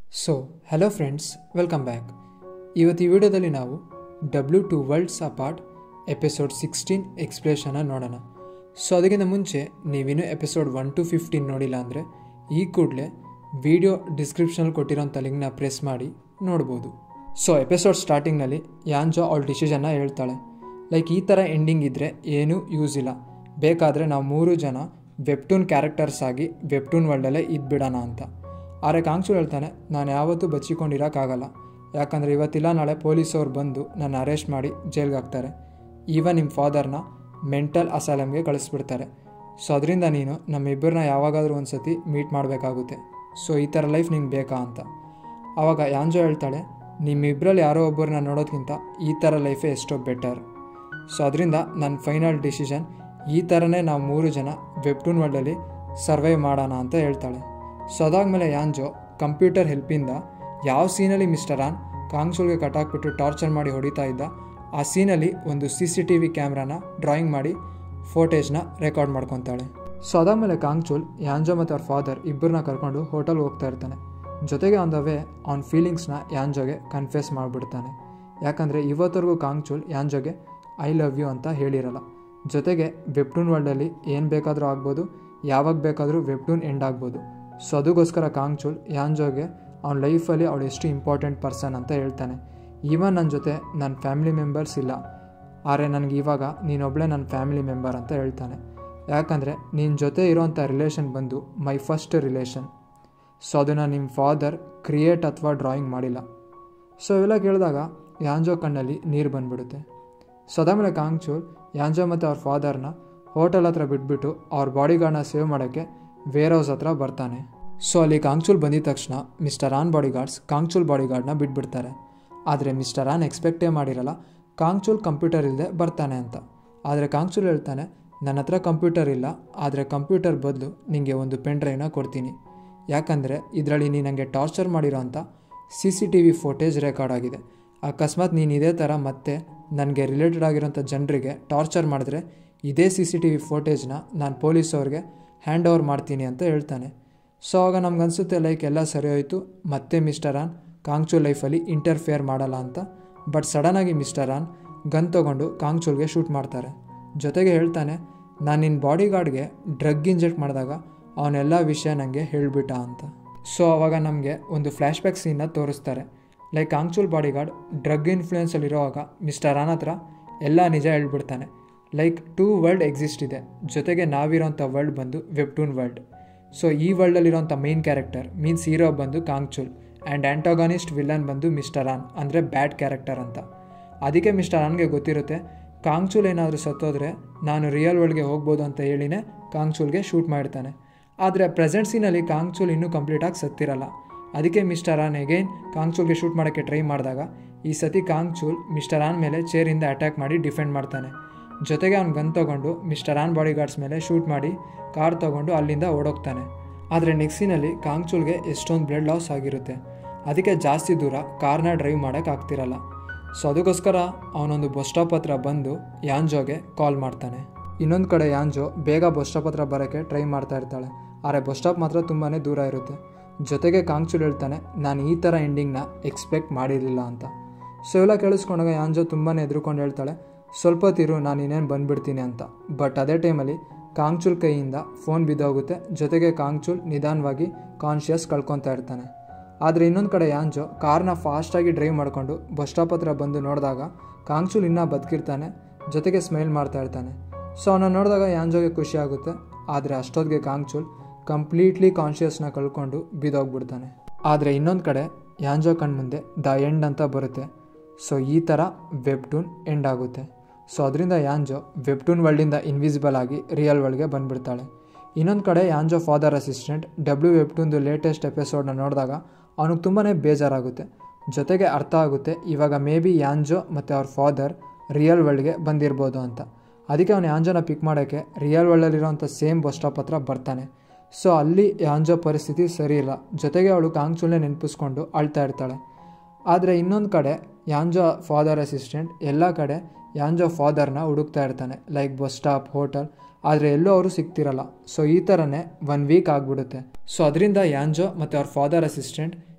so hello friends welcome back ಇವತ್ತು ಈ ವಿಡಿಯೋದಲ್ಲಿ ನಾವು W two worlds apart episode sixteen ಎಕ್ಸ್ಪ್ಲೇಷನ್ನ ನೋಡೋಣ ಸೊ ಅದಕ್ಕಿಂತ ಮುಂಚೆ ನೀವಿನ್ನೂ ಎಪಿಸೋಡ್ ಒನ್ ಟು ಫಿಫ್ಟೀನ್ ನೋಡಿಲ್ಲ ಅಂದರೆ ಈ ಕೂಡಲೇ ವಿಡಿಯೋ ಡಿಸ್ಕ್ರಿಪ್ಷನಲ್ಲಿ ಕೊಟ್ಟಿರೋಂಥ ಲಿಂಕ್ನ ಪ್ರೆಸ್ ಮಾಡಿ ನೋಡ್ಬೋದು ಸೊ ಎಪಿಸೋಡ್ ಸ್ಟಾರ್ಟಿಂಗ್ನಲ್ಲಿ ಯಾಂಜೋ ಅವಳ ಡಿಸಿಷನ್ನ ಹೇಳ್ತಾಳೆ ಲೈಕ್ ಈ ಥರ ಎಂಡಿಂಗ್ ಇದ್ದರೆ ಏನೂ ಯೂಸ್ ಇಲ್ಲ ಬೇಕಾದರೆ ನಾವು ಮೂರು ಜನ ವೆಬ್ಟೂನ್ ಕ್ಯಾರೆಕ್ಟರ್ಸ್ ಆಗಿ ವೆಬ್ಟೂನ್ ವರ್ಲ್ಡಲ್ಲೇ ಇದ್ಬಿಡೋಣ ಅಂತ ಆದರೆ ಕಾಂಕ್ಷು ಹೇಳ್ತಾನೆ ನಾನು ಯಾವತ್ತೂ ಬಚ್ಚಿಕೊಂಡಿರೋಕ್ಕಾಗಲ್ಲ ಯಾಕಂದರೆ ಇವತ್ತಿಲ್ಲ ನಾಳೆ ಪೊಲೀಸವ್ರು ಬಂದು ನನ್ನ ಅರೆಸ್ಟ್ ಮಾಡಿ ಜೈಲ್ಗೆ ಹಾಕ್ತಾರೆ ಈವನ್ ನಿಮ್ಮ ಫಾದರ್ನ ಮೆಂಟಲ್ ಅಸಾಲಮ್ಗೆ ಕಳಿಸ್ಬಿಡ್ತಾರೆ ಸೊ ಅದರಿಂದ ನೀನು ನಮ್ಮಿಬ್ಬರನ್ನ ಯಾವಾಗಾದರೂ ಒಂದು ಸತಿ ಮೀಟ್ ಮಾಡಬೇಕಾಗುತ್ತೆ ಸೊ ಈ ಥರ ಲೈಫ್ ನಿಂಗೆ ಬೇಕಾ ಅಂತ ಆವಾಗ ಯಾಂಜೋ ಹೇಳ್ತಾಳೆ ನಿಮ್ಮಿಬ್ಬರಲ್ಲಿ ಯಾರೋ ಒಬ್ಬರನ್ನ ನೋಡೋದ್ಕಿಂತ ಈ ಥರ ಲೈಫೇ ಎಷ್ಟೋ ಬೆಟರ್ ಸೊ ಅದರಿಂದ ನನ್ನ ಫೈನಲ್ ಡಿಸಿಷನ್ ಈ ಥರನೇ ನಾವು ಮೂರು ಜನ ವೆಬ್ಟೂನ್ ವರ್ಲ್ಡಲ್ಲಿ ಸರ್ವೈವ್ ಮಾಡೋಣ ಅಂತ ಹೇಳ್ತಾಳೆ ಸೊ ಅದಾದಮೇಲೆ ಯಾಂಜೋ ಕಂಪ್ಯೂಟರ್ ಹೆಲ್ಪಿಂದ ಯಾವ ಸೀನಲ್ಲಿ ಮಿಸ್ಟರ್ ಆನ್ ಕಾಂಗ್ಸೂಲ್ಗೆ ಕಟ್ಟಾಕ್ಬಿಟ್ಟು ಟಾರ್ಚರ್ ಮಾಡಿ ಹೊಡಿತಾ ಇದ್ದ ಆ ಸೀನಲ್ಲಿ ಒಂದು ಸಿ ಸಿ ಟಿ ವಿ ಕ್ಯಾಮ್ರಾನ ಡ್ರಾಯಿಂಗ್ ಮಾಡಿ ಫೋಟೇಜ್ನ ರೆಕಾರ್ಡ್ ಮಾಡ್ಕೊತಾಳೆ ಸೊ ಅದಾದಮೇಲೆ ಕಾಂಗ್ಚೂಲ್ ಯಾಂಜೋ ಮತ್ತು ಅವ್ರ ಫಾದರ್ ಇಬ್ಬರನ್ನ ಕರ್ಕೊಂಡು ಹೋಟೆಲ್ಗೆ ಹೋಗ್ತಾ ಇರ್ತಾನೆ ಜೊತೆಗೆ ಆನ್ ದ ವೇ ಅವ್ನ ಫೀಲಿಂಗ್ಸ್ನ ಯಾಂಜೋಗೆ ಕನ್ಫ್ಯೂಸ್ ಮಾಡಿಬಿಡ್ತಾನೆ ಯಾಕಂದರೆ ಇವತ್ತರೆಗೂ ಕಾಂಗ್ಚೂಲ್ ಯಾಂಜೋಗೆ ಐ ಲವ್ ಯು ಅಂತ ಹೇಳಿರಲ್ಲ ಜೊತೆಗೆ ವೆಬ್ಟೂನ್ ವರ್ಲ್ಡಲ್ಲಿ ಏನು ಬೇಕಾದರೂ ಆಗ್ಬೋದು ಯಾವಾಗ ಬೇಕಾದರೂ ವೆಬ್ಟೂನ್ ಎಂಡ್ ಆಗ್ಬೋದು ಸೊ ಅದಕ್ಕೋಸ್ಕರ ಕಾಂಗ್ಚೂಲ್ ಯಾಂಜೋಗೆ ಅವ್ನ ಲೈಫಲ್ಲಿ ಅವಳು ಎಷ್ಟು ಇಂಪಾರ್ಟೆಂಟ್ ಪರ್ಸನ್ ಅಂತ ಹೇಳ್ತಾನೆ ಈವನ್ ನನ್ನ ಜೊತೆ ನನ್ನ ಫ್ಯಾಮಿಲಿ ಮೆಂಬರ್ಸ್ ಇಲ್ಲ ಆದರೆ ನನಗೆ ಇವಾಗ ನೀನೊಬ್ಬಳೇ ನನ್ನ ಫ್ಯಾಮಿಲಿ ಮೆಂಬರ್ ಅಂತ ಹೇಳ್ತಾನೆ ಯಾಕಂದರೆ ನಿನ್ನ ಜೊತೆ ಇರೋವಂಥ ರಿಲೇಷನ್ ಬಂದು ಮೈ ಫಸ್ಟ್ ರಿಲೇಷನ್ ಸೊ ಅದನ್ನು ನಿಮ್ಮ ಫಾದರ್ ಕ್ರಿಯೇಟ್ ಅಥವಾ ಡ್ರಾಯಿಂಗ್ ಮಾಡಿಲ್ಲ ಸೊ ಇವೆಲ್ಲ ಕೇಳಿದಾಗ ಯಾಂಜೋ ಕಣ್ಣಲ್ಲಿ ನೀರು ಬಂದ್ಬಿಡುತ್ತೆ ಸೊ ಅದಾದಮೇಲೆ ಕಾಂಗ್ಚೂಲ್ ಯಾಂಜೋ ಮತ್ತು ಅವ್ರ ಫಾದರ್ನ ಹೋಟೆಲ್ ಹತ್ರ ಬಿಟ್ಬಿಟ್ಟು ಅವ್ರ ಬಾಡಿಗಾರ್ಡ್ನ ಸೇವ್ ಮಾಡೋಕ್ಕೆ ವೇರ್ ಹೌಸ್ ಹತ್ರ ಬರ್ತಾನೆ ಸೊ ಅಲ್ಲಿ ಕಾಂಗ್ಚೂಲ್ ಬಂದಿದ ತಕ್ಷಣ ಮಿಸ್ಟರ್ ಆನ್ ಬಾಡಿಗಾರ್ಡ್ಸ್ ಕಾಂಗ್ಚೂಲ್ ಬಾಡಿಗಾರ್ಡ್ನ ಬಿಟ್ಬಿಡ್ತಾರೆ ಆದರೆ ಮಿಸ್ಟರ್ ಆನ್ ಎಕ್ಸ್ಪೆಕ್ಟೇ ಮಾಡಿರಲ್ಲ ಕಾಂಗ್ಚೂಲ್ ಕಂಪ್ಯೂಟರ್ ಇಲ್ಲದೆ ಬರ್ತಾನೆ ಅಂತ ಆದರೆ ಕಾಂಗ್ಚೂಲ್ ಹೇಳ್ತಾನೆ ನನ್ನ ಹತ್ರ ಕಂಪ್ಯೂಟರ್ ಇಲ್ಲ ಆದರೆ ಕಂಪ್ಯೂಟರ್ ಬದಲು ನಿಮಗೆ ಒಂದು ಪೆನ್ ಡ್ರೈವ್ನ ಕೊಡ್ತೀನಿ ಯಾಕಂದರೆ ಇದರಲ್ಲಿ ನೀನು ನನಗೆ ಟಾರ್ಚರ್ ಮಾಡಿರೋ ಅಂಥ C C T V footage record ಆಗಿದೆ ಅಕಸ್ಮಾತ್ ನೀನು ಇದೇ ಥರ ಮತ್ತೆ ನನಗೆ ರಿಲೇಟೆಡ್ ಆಗಿರೋಂಥ ಜನರಿಗೆ ಟಾರ್ಚರ್ ಮಾಡಿದ್ರೆ ಇದೇ ಸಿ ಸಿ ಟಿ ವಿ ಫೋಟೇಜ್ನ ನಾನು ಪೊಲೀಸವ್ರಿಗೆ ಹ್ಯಾಂಡ್ ಓವರ್ ಮಾಡ್ತೀನಿ ಅಂತ ಹೇಳ್ತಾನೆ ಸೊ ಆಗ ನಮ್ಗನ್ಸುತ್ತೆ ಲೈಕ್ ಎಲ್ಲ ಸರಿ ಹೋಯಿತು ಮತ್ತೆ ಮಿಸ್ಟರ್ ಆನ್ ಕಾಂಗ್ಚೂಲ್ ಲೈಫಲ್ಲಿ ಇಂಟರ್ಫಿಯರ್ ಮಾಡಲ್ಲ ಅಂತ ಬಟ್ ಸಡನ್ನಾಗಿ ಮಿಸ್ಟರ್ ಆನ್ ಗನ್ ತೊಗೊಂಡು ಕಾಂಗ್ಚೂಲ್ಗೆ ಶೂಟ್ ಮಾಡ್ತಾರೆ ಜೊತೆಗೆ ಹೇಳ್ತಾನೆ ನಾನು ನಿನ್ನ ಬಾಡಿ ಗಾರ್ಡ್ಗೆ ಡ್ರಗ್ ಇಂಜೆಕ್ಟ್ ಮಾಡಿದಾಗ ಅವನೆಲ್ಲ ವಿಷಯ ನನಗೆ ಹೇಳಿಬಿಟ್ಟ ಅಂತ ಸೊ ಆವಾಗ ನಮಗೆ ಒಂದು ಫ್ಲ್ಯಾಶ್ ಬ್ಯಾಕ್ ಸೀನ್ನ ತೋರಿಸ್ತಾರೆ like Kangchul bodyguard drug ಇನ್ಫ್ಲೂಯೆನ್ಸಲ್ಲಿರುವಾಗ ಮಿಸ್ಟರ್ ಆನ್ ಹತ್ರ ಎಲ್ಲ ನಿಜ ಹೇಳ್ಬಿಡ್ತಾನೆ ಲೈಕ್ ಟೂ ವರ್ಲ್ಡ್ ಎಕ್ಸಿಸ್ಟ್ ಇದೆ ಜೊತೆಗೆ ನಾವಿರೋಂಥ ವರ್ಲ್ಡ್ ಬಂದು ವೆಬ್ಟೂನ್ ವರ್ಲ್ಡ್ ಸೊ ಈ ವರ್ಲ್ಡಲ್ಲಿರೋಂಥ ಮೇನ್ ಕ್ಯಾರೆಕ್ಟರ್ ಮೀನ್ಸ್ ಹೀರೋ ಬಂದು ಕಾಂಗ್ಚೂಲ್ ಆ್ಯಂಡ್ ಆ್ಯಂಟಾಗಾನಿಸ್ಟ್ ವಿಲನ್ ಬಂದು ಮಿಸ್ಟರ್ ಆನ್ ಅಂದರೆ ಬ್ಯಾಡ್ ಕ್ಯಾರೆಕ್ಟರ್ ಅಂತ ಅದಕ್ಕೆ ಮಿಸ್ಟರ್ ಆನ್ಗೆ ಗೊತ್ತಿರುತ್ತೆ ಕಾಂಗ್ಚೂಲ್ ಏನಾದರೂ ಸತ್ತೋದ್ರೆ ನಾನು ರಿಯಲ್ ವರ್ಲ್ಡ್ಗೆ ಹೋಗ್ಬೋದು ಅಂತ ಹೇಳಿನೇ ಕಾಂಗ್ಚೂಲ್ಗೆ ಶೂಟ್ ಮಾಡಿರ್ತಾನೆ ಆದರೆ ಪ್ರೆಸೆಂಟ್ ಸೀನಲ್ಲಿ ಕಾಂಗ್ಚೂಲ್ ಇನ್ನೂ ಕಂಪ್ಲೀಟಾಗಿ ಸತ್ತಿರಲ್ಲ ಅದಕ್ಕೆ ಮಿಸ್ಟರ್ ಆನ್ ಎಗೈನ್ ಕಾಂಗ್ಚೂಲ್ಗೆ ಶೂಟ್ ಮಾಡೋಕ್ಕೆ ಟ್ರೈ ಮಾಡಿದಾಗ ಈ ಸತಿ ಕಾಂಗ್ಚೂಲ್ ಮಿಸ್ಟರ್ ಆನ್ ಮೇಲೆ ಚೇರಿಂದ ಅಟ್ಯಾಕ್ ಮಾಡಿ ಡಿಫೆಂಡ್ ಮಾಡ್ತಾನೆ ಜೊತೆಗೆ ಅವ್ನು ಗನ್ ತೊಗೊಂಡು ಮಿಸ್ಟರ್ ಆನ್ ಬಾಡಿ ಗಾರ್ಡ್ಸ್ ಮೇಲೆ ಶೂಟ್ ಮಾಡಿ ಕಾರ್ ತೊಗೊಂಡು ಅಲ್ಲಿಂದ ಓಡೋಗ್ತಾನೆ ಆದರೆ ನೆಕ್ಸಿನಲ್ಲಿ ಕಾಂಗ್ಚೂಲ್ಗೆ ಎಷ್ಟೊಂದು ಬ್ಲಡ್ ಲಾಸ್ ಆಗಿರುತ್ತೆ ಅದಕ್ಕೆ ಜಾಸ್ತಿ ದೂರ ಕಾರ್ನ ಡ್ರೈವ್ ಮಾಡೋಕ್ಕೆ ಆಗ್ತಿರಲ್ಲ ಸೊ ಅದಕ್ಕೋಸ್ಕರ ಅವನೊಂದು ಬಸ್ ಸ್ಟಾಪ್ ಹತ್ರ ಬಂದು ಯಾಂಜೋಗೆ ಕಾಲ್ ಮಾಡ್ತಾನೆ ಇನ್ನೊಂದು ಕಡೆ ಯಾಂಜೋ ಬೇಗ ಬಸ್ ಸ್ಟಾಪ್ ಹತ್ರ ಬರೋಕ್ಕೆ ಟ್ರೈ ಮಾಡ್ತಾ ಇರ್ತಾಳೆ ಆದರೆ ಬಸ್ ಸ್ಟಾಪ್ ಮಾತ್ರ ತುಂಬಾ ದೂರ ಇರುತ್ತೆ ಜೊತೆಗೆ ಕಾಂಗ್ಚೂಲ್ ಹೇಳ್ತಾನೆ ನಾನು ಈ ಥರ ಎಂಡಿಂಗ್ನ ಎಕ್ಸ್ಪೆಕ್ಟ್ ಮಾಡಿರಲಿಲ್ಲ ಅಂತ ಸೊ ಎಲ್ಲ ಕೇಳಿಸ್ಕೊಂಡಾಗ ಯಾಂಜೋ ತುಂಬಾ ಎದ್ರುಕೊಂಡು ಹೇಳ್ತಾಳೆ ಸ್ವಲ್ಪ ಹೊತ್ತಿರು ನಾನು ಇನ್ನೇನು ಬಂದುಬಿಡ್ತೀನಿ ಅಂತ ಬಟ್ ಅದೇ ಟೈಮಲ್ಲಿ ಕಾಂಗ್ಚೂಲ್ ಕೈಯಿಂದ ಫೋನ್ ಬಿದ್ದೋಗುತ್ತೆ ಜೊತೆಗೆ ಕಾಂಗ್ಚೂಲ್ ನಿಧಾನವಾಗಿ ಕಾನ್ಷಿಯಸ್ ಕಳ್ಕೊತಾ ಇರ್ತಾನೆ ಆದರೆ ಇನ್ನೊಂದು ಕಡೆ ಯಾಂಜೋ ಕಾರ್ನ ಫಾಸ್ಟಾಗಿ ಡ್ರೈವ್ ಮಾಡಿಕೊಂಡು ಬಸ್ ಸ್ಟಾಪ್ ಹತ್ರ ಬಂದು ನೋಡಿದಾಗ ಕಾಂಗ್ಚೂಲ್ ಇನ್ನೂ ಬದುಕಿರ್ತಾನೆ ಜೊತೆಗೆ ಸ್ಮೈಲ್ ಮಾಡ್ತಾ ಇರ್ತಾನೆ ಸೊ ಅವನ್ನ ನೋಡಿದಾಗ ಯಾಂಜೋಗೆ ಖುಷಿ ಆಗುತ್ತೆ ಆದರೆ ಅಷ್ಟೊತ್ತಿಗೆ ಕಾಂಗ್ಚೂಲ್ ಕಂಪ್ಲೀಟ್ಲಿ ಕಾನ್ಷಿಯಸ್ನ ಕಳ್ಕೊಂಡು ಬಿದ್ದೋಗ್ಬಿಡ್ತಾನೆ ಆದರೆ ಇನ್ನೊಂದು ಕಡೆ ಯಾಂಜೋ ಕಣ್ಮುಂದೆ ದ ಎಂಡ್ ಅಂತ ಬರುತ್ತೆ ಸೊ ಈ ಥರ ವೆಬ್ಟೂನ್ ಎಂಡ್ ಆಗುತ್ತೆ ಸೊ ಅದರಿಂದ ಯಾಂಜೋ ವೆಬ್ಟೂನ್ ವರ್ಲ್ಡಿಂದ ಇನ್ವಿಸಿಬಲ್ ಆಗಿ ರಿಯಲ್ ವರ್ಲ್ಡ್ಗೆ ಬಂದುಬಿಡ್ತಾಳೆ ಇನ್ನೊಂದು ಕಡೆ ಯಾಂಜೋ ಫಾದರ್ ಅಸಿಸ್ಟೆಂಟ್ ಡಬ್ಲ್ಯೂ ವೆಬ್ಟೂನ್ದು ಲೇಟೆಸ್ಟ್ ಎಪಿಸೋಡ್ನ ನೋಡಿದಾಗ ಅವನಿಗೆ ತುಂಬಾ ಬೇಜಾರಾಗುತ್ತೆ ಜೊತೆಗೆ ಅರ್ಥ ಆಗುತ್ತೆ ಇವಾಗ ಮೇ ಬಿ ಯಾಂಜೋ ಮತ್ತು ಅವ್ರ ಫಾದರ್ ರಿಯಲ್ ವರ್ಲ್ಡ್ಗೆ ಬಂದಿರ್ಬೋದು ಅಂತ ಅದಕ್ಕೆ ಅವನು ಯಾಂಜೋನ ಪಿಕ್ ಮಾಡೋಕ್ಕೆ ರಿಯಲ್ ವರ್ಲ್ಡಲ್ಲಿರೋಂಥ ಸೇಮ್ ಬಸ್ ಸ್ಟಾಪ್ ಹತ್ರ ಬರ್ತಾನೆ ಸೊ ಅಲ್ಲಿ ಯಾಂಜೋ ಪರಿಸ್ಥಿತಿ ಸರಿ ಇಲ್ಲ ಜೊತೆಗೆ ಅವಳು ಕಾಂಗ್ಚೂಲ್ನೇ ನೆನಪಿಸ್ಕೊಂಡು ಅಳ್ತಾ ಇರ್ತಾಳೆ ಆದರೆ ಇನ್ನೊಂದು ಕಡೆ ಯಾಂಜೋ ಫಾದರ್ ಅಸಿಸ್ಟೆಂಟ್ ಎಲ್ಲ ಕಡೆ ಯಾಂಜೋ ಫಾದರ್ನ ಹುಡುಕ್ತಾ ಇರ್ತಾನೆ ಲೈಕ್ ಬಸ್ ಸ್ಟಾಪ್ ಹೋಟೆಲ್ ಆದರೆ ಎಲ್ಲೂ ಅವರು ಸಿಗ್ತಿರಲ್ಲ ಸೊ ಈ ಥರನೇ ಒನ್ ವೀಕ್ ಆಗಿಬಿಡುತ್ತೆ ಸೊ ಅದರಿಂದ ಯಾಂಜೋ ಮತ್ತು ಅವ್ರ father assistant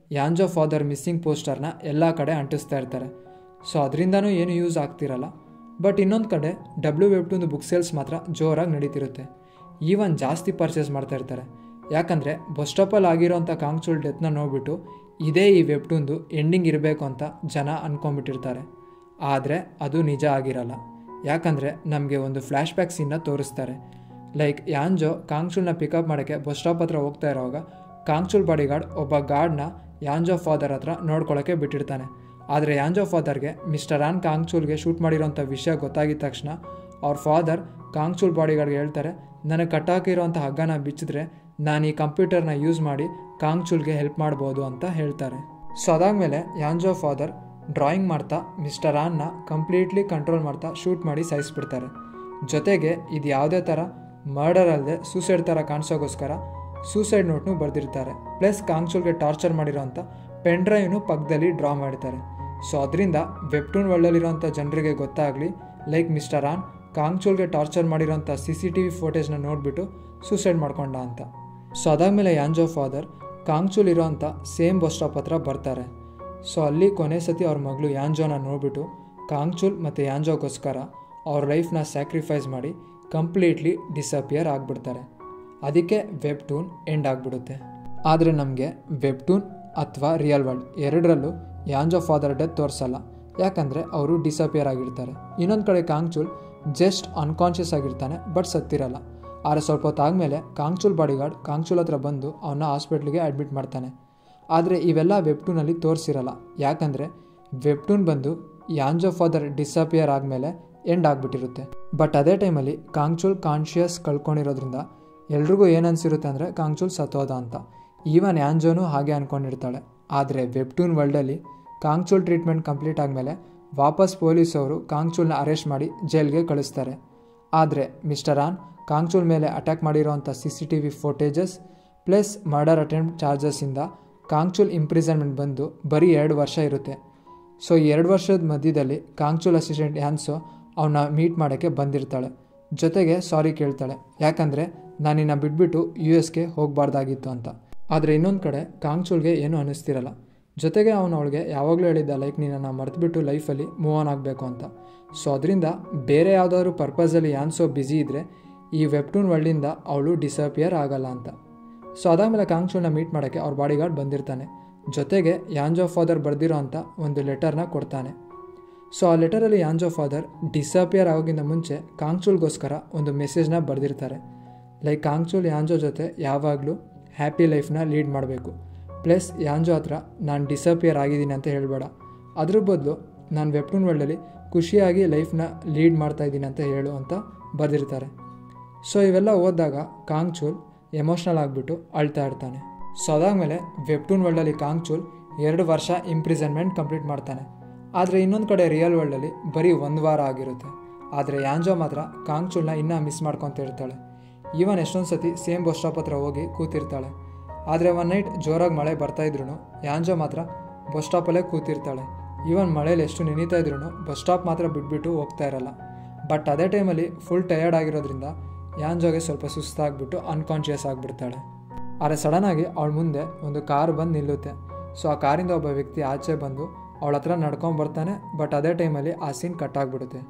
Yeonjoo father missing ಪೋಸ್ಟರ್ನ ಎಲ್ಲ ಕಡೆ ಅಂಟಿಸ್ತಾ ಇರ್ತಾರೆ ಸೊ ಅದರಿಂದನೂ ಏನು ಯೂಸ್ ಆಗ್ತಿರಲ್ಲ ಬಟ್ ಇನ್ನೊಂದು ಕಡೆ ಡಬ್ಲ್ಯೂ ವೆಬ್ಟೂನ್ದು ಬುಕ್ ಸೇಲ್ಸ್ ಮಾತ್ರ ಜೋರಾಗಿ ನಡೀತಿರುತ್ತೆ ಈವನ್ ಜಾಸ್ತಿ ಪರ್ಚೇಸ್ ಮಾಡ್ತಾ ಇರ್ತಾರೆ ಯಾಕಂದರೆ ಬಸ್ ಸ್ಟಾಪಲ್ಲಿ ಆಗಿರೋಂಥ ಕಾಂಗ್ಚೂಲ್ ಡೆತ್ನ ನೋಡ್ಬಿಟ್ಟು ಇದೇ ಈ ವೆಬ್ಟೂನ್ದು ಎಂಡಿಂಗ್ ಇರಬೇಕು ಅಂತ ಜನ ಅಂದ್ಕೊಂಬಿಟ್ಟಿರ್ತಾರೆ ಆದರೆ ಅದು ನಿಜ ಆಗಿರಲ್ಲ ಯಾಕಂದರೆ ನಮಗೆ ಒಂದು ಫ್ಲ್ಯಾಶ್ ಬ್ಯಾಕ್ ಸೀನ್ನ ತೋರಿಸ್ತಾರೆ ಲೈಕ್ ಯಾಂಜೋ ಕಾಂಗ್ಚೂಲ್ನ ಪಿಕಪ್ ಮಾಡೋಕ್ಕೆ ಬಸ್ ಸ್ಟಾಪ್ ಹತ್ರ ಹೋಗ್ತಾ ಇರೋವಾಗ ಕಾಂಗ್ಚೂಲ್ ಬಾಡಿಗಾರ್ಡ್ ಒಬ್ಬ ಗಾರ್ಡ್ನ ಯಾಂಜೋ ಫಾದರ್ ಹತ್ರ ನೋಡ್ಕೊಳ್ಳೋಕ್ಕೆ ಬಿಟ್ಟಿರ್ತಾನೆ ಆದರೆ ಯಾಂಜೋ ಫಾದರ್ಗೆ ಮಿಸ್ಟರ್ ಆನ್ ಕಾಂಗ್ಚೂಲ್ಗೆ ಶೂಟ್ ಮಾಡಿರೋಂಥ ವಿಷಯ ಗೊತ್ತಾಗಿದ ತಕ್ಷಣ ಅವ್ರ ಫಾದರ್ ಕಾಂಗ್ಚೂಲ್ ಬಾಡಿಗಾರ್ಡ್ಗೆ ಹೇಳ್ತಾರೆ ನನಗೆ ಕಟ್ಟಾಕಿರೋಂಥ ಹಗ್ಗನ ಬಿಚ್ಚಿದ್ರೆ ನಾನು ಈ ಕಂಪ್ಯೂಟರ್ನ ಯೂಸ್ ಮಾಡಿ ಕಾಂಗ್ಚೂಲ್ಗೆ ಹೆಲ್ಪ್ ಮಾಡ್ಬೋದು ಅಂತ ಹೇಳ್ತಾರೆ ಸೊ ಅದಾದಮೇಲೆ ಯಾಂಜೋ ಫಾದರ್ ಡ್ರಾಯಿಂಗ್ ಮಾಡ್ತಾ ಮಿಸ್ಟರ್ ಆನ್ನ ಕಂಪ್ಲೀಟ್ಲಿ ಕಂಟ್ರೋಲ್ ಮಾಡ್ತಾ ಶೂಟ್ ಮಾಡಿ ಸಾಯಿಸ್ಬಿಡ್ತಾರೆ ಜೊತೆಗೆ ಇದು ಯಾವುದೇ ಥರ ಮರ್ಡರ್ ಅಲ್ಲದೆ ಸೂಸೈಡ್ ಥರ ಕಾಣಿಸೋಗೋಸ್ಕರ ಸೂಸೈಡ್ ನೋಟ್ನು ಬರೆದಿರ್ತಾರೆ ಪ್ಲಸ್ ಕಾಂಗ್ಚೂಲ್ಗೆ ಟಾರ್ಚರ್ ಮಾಡಿರೋಂಥ ಪೆನ್ ಡ್ರೈವ್ನು ಪಕ್ಕದಲ್ಲಿ ಡ್ರಾ ಮಾಡಿರ್ತಾರೆ ಸೊ ಅದರಿಂದ ವೆಬ್ಟೂನ್ ವರ್ಲ್ಡಲ್ಲಿರೋಂಥ ಜನರಿಗೆ ಗೊತ್ತಾಗಲಿ ಲೈಕ್ ಮಿಸ್ಟರ್ ಆನ್ ಕಾಂಗ್ಚೂಲ್ಗೆ ಟಾರ್ಚರ್ ಮಾಡಿರೋಂಥ ಸಿ ಸಿ ಟಿ ವಿ ಫೋಟೇಜ್ನ ನೋಡಿಬಿಟ್ಟು ಸೂಸೈಡ್ ಮಾಡ್ಕೊಂಡ ಅಂತ ಸೊ ಅದಾದಮೇಲೆ ಯಾಂಜೋ ಫಾದರ್ ಕಾಂಗ್ಚೂಲ್ ಇರೋಂಥ ಸೇಮ್ ಬಸ್ ಸ್ಟಾಪ್ ಹತ್ರ ಬರ್ತಾರೆ ಸೊ ಅಲ್ಲಿ ಕೊನೆ ಸತಿ ಅವ್ರ ಮಗಳು ಯಾಂಜೋನ ನೋಡಿಬಿಟ್ಟು ಕಾಂಗ್ಚೂಲ್ ಮತ್ತು ಯಾಂಜೋಗೋಸ್ಕರ ಅವ್ರ ಲೈಫ್ನ ಸ್ಯಾಕ್ರಿಫೈಸ್ ಮಾಡಿ ಕಂಪ್ಲೀಟ್ಲಿ ಡಿಸಪಿಯರ್ ಆಗಿಬಿಡ್ತಾರೆ ಅದಕ್ಕೆ ವೆಬ್ಟೂನ್ ಎಂಡ್ ಆಗಿಬಿಡುತ್ತೆ ಆದರೆ ನಮಗೆ ವೆಬ್ಟೂನ್ ಅಥವಾ ರಿಯಲ್ ವರ್ಲ್ಡ್ ಎರಡರಲ್ಲೂ ಯಾಂಜೋ ಫಾದರ್ ಡೆತ್ ತೋರಿಸಲ್ಲ ಯಾಕಂದರೆ ಅವರು ಡಿಸಪಿಯರ್ ಆಗಿರ್ತಾರೆ ಇನ್ನೊಂದು ಕಡೆ ಕಾಂಗ್ಚೂಲ್ ಜಸ್ಟ್ ಅನ್ಕಾನ್ಷಿಯಸ್ ಆಗಿರ್ತಾನೆ ಬಟ್ ಸತ್ತಿರಲ್ಲ ಆದರೆ ಸ್ವಲ್ಪ ಹೊತ್ತಾದಮೇಲೆ ಕಾಂಗ್ಚೂಲ್ ಬಾಡಿಗಾರ್ಡ್ ಕಾಂಗ್ಚೂಲ್ ಹತ್ರ ಬಂದು ಅವನ್ನ ಹಾಸ್ಪಿಟ್ಲಿಗೆ ಅಡ್ಮಿಟ್ ಮಾಡ್ತಾನೆ ಆದರೆ ಇವೆಲ್ಲ ವೆಬ್ಟೂನಲ್ಲಿ ತೋರಿಸಿರಲ್ಲ ಯಾಕಂದರೆ ವೆಬ್ಟೂನ್ ಬಂದು ಯಾಂಜೋ ಫಾದರ್ ಡಿಸಪಿಯರ್ ಆದಮೇಲೆ ಎಂಡ್ ಆಗಿಬಿಟ್ಟಿರುತ್ತೆ ಬಟ್ ಅದೇ ಟೈಮಲ್ಲಿ ಕಾಂಗ್ಚೂಲ್ ಕಾನ್ಷಿಯಸ್ ಕಳ್ಕೊಂಡಿರೋದ್ರಿಂದ ಎಲ್ರಿಗೂ ಏನು ಅನಿಸಿರುತ್ತೆ ಅಂದರೆ ಕಾಂಗ್ಚೂಲ್ ಸತ್ತೋದ ಅಂತ ಈವನ್ ಯಾಂಜೋನು ಹಾಗೆ ಅಂದ್ಕೊಂಡಿರ್ತಾಳೆ ಆದರೆ ವೆಬ್ಟೂನ್ ವರ್ಲ್ಡಲ್ಲಿ ಕಾಂಗ್ಚೂಲ್ ಟ್ರೀಟ್ಮೆಂಟ್ ಕಂಪ್ಲೀಟ್ ಆದಮೇಲೆ ವಾಪಸ್ ಪೊಲೀಸವರು ಕಾಂಗ್ಚೂಲ್ನ ಅರೆಸ್ಟ್ ಮಾಡಿ ಜೈಲ್ಗೆ ಕಳಿಸ್ತಾರೆ ಆದರೆ ಮಿಸ್ಟರ್ ಆನ್ ಕಾಂಗ್ಚೂಲ್ ಮೇಲೆ ಅಟ್ಯಾಕ್ ಮಾಡಿರೋವಂಥ C C T V footages plus murder attempt ಚಾರ್ಜಸ್ಸಿಂದ ಕಾಂಗ್ಚೂಲ್ ಇಂಪ್ರಿಸನ್ಮೆಂಟ್ ಬಂದು ಬರೀ ಎರಡು ವರ್ಷ ಇರುತ್ತೆ ಸೊ ಈ ಎರಡು ವರ್ಷದ ಮಧ್ಯದಲ್ಲಿ ಕಾಂಗ್ಚೂಲ್ ಅಸಿಸ್ಟೆಂಟ್ ಹ್ಯಾನ್ಸೋ ಅವನ್ನ ಮೀಟ್ ಮಾಡೋಕ್ಕೆ ಬಂದಿರ್ತಾಳೆ ಜೊತೆಗೆ ಸಾರಿ ಕೇಳ್ತಾಳೆ ಯಾಕಂದರೆ ನಾನಿನ್ನ ಬಿಟ್ಬಿಟ್ಟು ಯು ಎಸ್ಗೆ ಹೋಗಬಾರ್ದಾಗಿತ್ತು ಅಂತ ಆದರೆ ಇನ್ನೊಂದು ಕಡೆ ಕಾಂಗ್ಚೂಲ್ಗೆ ಏನೂ ಅನ್ನಿಸ್ತಿರಲ್ಲ ಜೊತೆಗೆ ಅವನು ಅವಳಿಗೆ ಯಾವಾಗಲೂ ಹೇಳಿದ್ದ ಲೈಕ್ ನೀನನ್ನು ಮರೆತುಬಿಟ್ಟು ಲೈಫಲ್ಲಿ ಮೂವ್ ಆನ್ ಆಗಬೇಕು ಅಂತ ಸೊ ಅದರಿಂದ ಬೇರೆ ಯಾವುದಾದ್ರೂ ಪರ್ಪಸಲ್ಲಿ ಯಾನ್ಸೋ ಬ್ಯುಸಿ ಇದ್ದರೆ ಈ ವೆಬ್ಟೂನ್ ವರ್ಲ್ಡಿಂದ ಅವಳು ಡಿಸಪಿಯರ್ ಆಗಲ್ಲ ಅಂತ ಸೊ ಅದಾದಮೇಲೆ ಕಾಂಗ್ಚೂಲ್ನ ಮೀಟ್ ಮಾಡೋಕ್ಕೆ ಅವ್ರ ಬಾಡಿಗಾರ್ಡ್ ಬಂದಿರ್ತಾನೆ ಜೊತೆಗೆ ಯಾಂಜೋ ಫಾದರ್ ಬರೆದಿರೋ ಅಂಥ ಒಂದು ಲೆಟರ್ನ ಕೊಡ್ತಾನೆ ಸೊ ಆ ಲೆಟರಲ್ಲಿ ಯಾಂಜೋ ಫಾದರ್ ಡಿಸಪಿಯರ್ ಆಗೋಕ್ಕಿಂತ ಮುಂಚೆ ಕಾಂಗ್ಚೂಲ್ಗೋಸ್ಕರ ಒಂದು ಮೆಸೇಜ್ನ ಬರೆದಿರ್ತಾರೆ ಲೈಕ್ ಕಾಂಗ್ಚೂಲ್ ಯಾಂಜೋ ಜೊತೆ ಯಾವಾಗಲೂ ಹ್ಯಾಪಿ ಲೈಫ್ನ ಲೀಡ್ ಮಾಡಬೇಕು ಪ್ಲಸ್ ಯಾಂಜೋ ಹತ್ರ ನಾನು ಡಿಸಪಿಯರ್ ಆಗಿದ್ದೀನಿ ಅಂತ ಹೇಳಬೇಡ ಅದ್ರ ಬದಲು ನಾನು ವೆಬ್ಟೂನ್ ವರ್ಲ್ಡಲ್ಲಿ ಖುಷಿಯಾಗಿ ಲೈಫ್ನ ಲೀಡ್ ಮಾಡ್ತಾ ಇದ್ದೀನಿ ಅಂತ ಹೇಳು ಅಂತ ಬರೆದಿರ್ತಾರೆ ಸೊ ಇವೆಲ್ಲ ಓದಿದಾಗ ಕಾಂಗ್ಚೂಲ್ ಎಮೋಷ್ನಲ್ ಆಗಿಬಿಟ್ಟು ಅಳ್ತಾ ಇರ್ತಾನೆ ಸೊ ಅದಾದಮೇಲೆ ವೆಬ್ಟೂನ್ ವರ್ಲ್ಡಲ್ಲಿ ಕಾಂಗ್ಚೂಲ್ ಎರಡು ವರ್ಷ ಇಂಪ್ರಿಸನ್ಮೆಂಟ್ ಕಂಪ್ಲೀಟ್ ಮಾಡ್ತಾನೆ ಆದರೆ ಇನ್ನೊಂದು ಕಡೆ ರಿಯಲ್ ವರ್ಲ್ಡಲ್ಲಿ ಬರೀ ಒಂದು ವಾರ ಆಗಿರುತ್ತೆ ಆದರೆ ಯಾಂಜೋ ಮಾತ್ರ ಕಾಂಗ್ಚೂಲ್ನ ಇನ್ನೂ ಮಿಸ್ ಮಾಡ್ಕೊತ ಇರ್ತಾಳೆ ಈವನ್ ಎಷ್ಟೊಂದು ಸತಿ ಸೇಮ್ ಬಸ್ ಸ್ಟಾಪ್ ಹತ್ರ ಹೋಗಿ ಕೂತಿರ್ತಾಳೆ ಆದರೆ ಒನ್ ನೈಟ್ ಜೋರಾಗಿ ಮಳೆ ಬರ್ತಾಯಿದ್ರು ಯಾಂಜೋ ಮಾತ್ರ ಬಸ್ ಸ್ಟಾಪಲ್ಲೇ ಕೂತಿರ್ತಾಳೆ ಈವನ್ ಮಳೇಲಿ ಎಷ್ಟು ನೆನೀತಾ ಇದ್ರು ಬಸ್ ಸ್ಟಾಪ್ ಮಾತ್ರ ಬಿಟ್ಬಿಟ್ಟು ಹೋಗ್ತಾ ಇರಲ್ಲ ಬಟ್ ಅದೇ ಟೈಮಲ್ಲಿ ಫುಲ್ ಟಯರ್ಡ್ ಆಗಿರೋದ್ರಿಂದ ಯಾಂಜೋಗೆ ಸ್ವಲ್ಪ ಸುಸ್ತಾಗ್ಬಿಟ್ಟು ಅನ್ಕಾನ್ಷಿಯಸ್ ಆಗಿಬಿಡ್ತಾಳೆ ಆದರೆ ಸಡನ್ನಾಗಿ ಅವಳ ಮುಂದೆ ಒಂದು ಕಾರ್ ಬಂದು ನಿಲ್ಲುತ್ತೆ ಸೊ ಆ ಕಾರಿಂದ ಒಬ್ಬ ವ್ಯಕ್ತಿ ಆಚೆ ಬಂದು ಅವಳ ಹತ್ರ ನಡ್ಕೊಂಡು ಬರ್ತಾನೆ ಬಟ್ ಅದೇ ಟೈಮಲ್ಲಿ ಆ ಸೀನ್ ಕಟ್ ಆಗಿಬಿಡುತ್ತೆ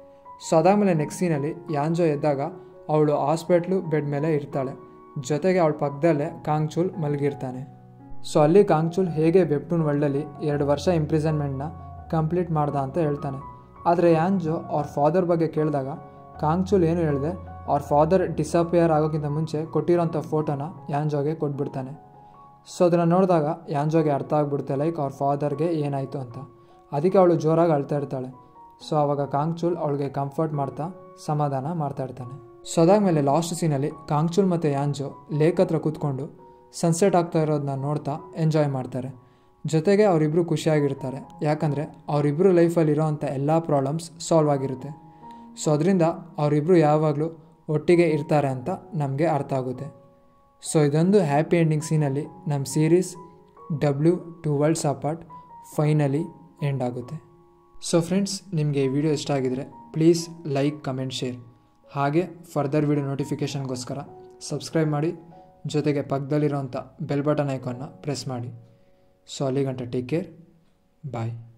ಸೊ ಅದಾದಮೇಲೆ ನೆಕ್ಸ್ಟ್ ಸೀನಲ್ಲಿ ಯಾಂಜೋ ಎದ್ದಾಗ ಅವಳು ಹಾಸ್ಪಿಟ್ಲು ಬೆಡ್ ಮೇಲೆ ಇರ್ತಾಳೆ ಜೊತೆಗೆ ಅವಳ ಪಕ್ಕದಲ್ಲೇ ಕಾಂಗ್ಚೂಲ್ ಮಲಗಿರ್ತಾನೆ ಸೊ ಅಲ್ಲಿ ಕಾಂಗ್ಚೂಲ್ ಹೇಗೆ ವೆಬ್ಟೂನ್ ವರ್ಲ್ಡಲ್ಲಿ ಎರಡು ವರ್ಷ ಇಂಪ್ರಿಸನ್ಮೆಂಟ್ನ ಕಂಪ್ಲೀಟ್ ಮಾಡ್ದ ಅಂತ ಹೇಳ್ತಾನೆ ಆದರೆ ಯಾಂಜೋ ಅವ್ರ ಫಾದರ್ ಬಗ್ಗೆ ಕೇಳಿದಾಗ ಕಾಂಗ್ಚೂಲ್ ಏನು ಹೇಳಿದೆ ಅವ್ರ ಫಾದರ್ ಡಿಸಪಿಯರ್ ಆಗೋಕ್ಕಿಂತ ಮುಂಚೆ ಕೊಟ್ಟಿರೋಂಥ ಫೋಟೋನ ಯಾಂಜೋಗೆ ಕೊಟ್ಬಿಡ್ತಾನೆ ಸೊ ಅದನ್ನು ನೋಡಿದಾಗ ಯಾಂಜೋಗೆ ಅರ್ಥ ಆಗ್ಬಿಡುತ್ತೆ ಲೈಕ್ ಅವ್ರ ಫಾದರ್ಗೆ ಏನಾಯಿತು ಅಂತ ಅದಕ್ಕೆ ಅವಳು ಜೋರಾಗಿ ಅಳ್ತಾ ಇರ್ತಾಳೆ ಸೊ ಆವಾಗ ಕಾಂಗ್ಚೂಲ್ ಅವಳಿಗೆ ಕಂಫರ್ಟ್ ಮಾಡ್ತಾ ಸಮಾಧಾನ ಮಾಡ್ತಾ ಇರ್ತಾನೆ ಸೊ ಅದಾದಮೇಲೆ ಲಾಸ್ಟ್ ಸೀನಲ್ಲಿ ಕಾಂಗ್ಚೂಲ್ ಮತ್ತು ಯಾಂಜೋ ಲೇಕ್ ಹತ್ರ ಕೂತ್ಕೊಂಡು ಸನ್ಸೆಟ್ ಆಗ್ತಾ ಇರೋದನ್ನ ನೋಡ್ತಾ ಎಂಜಾಯ್ ಮಾಡ್ತಾರೆ ಜೊತೆಗೆ ಅವರಿಬ್ಬರು ಖುಷಿಯಾಗಿರ್ತಾರೆ ಯಾಕಂದರೆ ಅವರಿಬ್ಬರು ಲೈಫಲ್ಲಿ ಇರೋವಂಥ ಎಲ್ಲ ಪ್ರಾಬ್ಲಮ್ಸ್ ಸಾಲ್ವ್ ಆಗಿರುತ್ತೆ ಸೊ ಅದರಿಂದ ಅವರಿಬ್ಬರು ಯಾವಾಗಲೂ ಒಟ್ಟಿಗೆ ಇರ್ತಾರೆ ಅಂತ ನಮಗೆ ಅರ್ಥ ಆಗುತ್ತೆ ಸೊ ಇದೊಂದು ಹ್ಯಾಪಿ ಎಂಡಿಂಗ್ ಸೀನಲ್ಲಿ ನಮ್ಮ series W two worlds apart finally end ಆಗುತ್ತೆ ಸೊ ಫ್ರೆಂಡ್ಸ್ ನಿಮಗೆ ಈ ವಿಡಿಯೋ ಇಷ್ಟ ಆಗಿದರೆ ಪ್ಲೀಸ್ ಲೈಕ್ ಕಮೆಂಟ್ ಶೇರ್ ಹಾಗೆ ಫರ್ದರ್ ವಿಡಿಯೋ ನೋಟಿಫಿಕೇಷನ್ಗೋಸ್ಕರ ಸಬ್ಸ್ಕ್ರೈಬ್ ಮಾಡಿ ಜೊತೆಗೆ ಪಕ್ಕದಲ್ಲಿರೋಂಥ ಬೆಲ್ ಬಟನ್ ಐಕಾನ್ನ ಪ್ರೆಸ್ ಮಾಡಿ ಸೊ ಅಲ್ಲಿಗಂಟ ಟೇಕ್ ಕೇರ್ ಬಾಯ್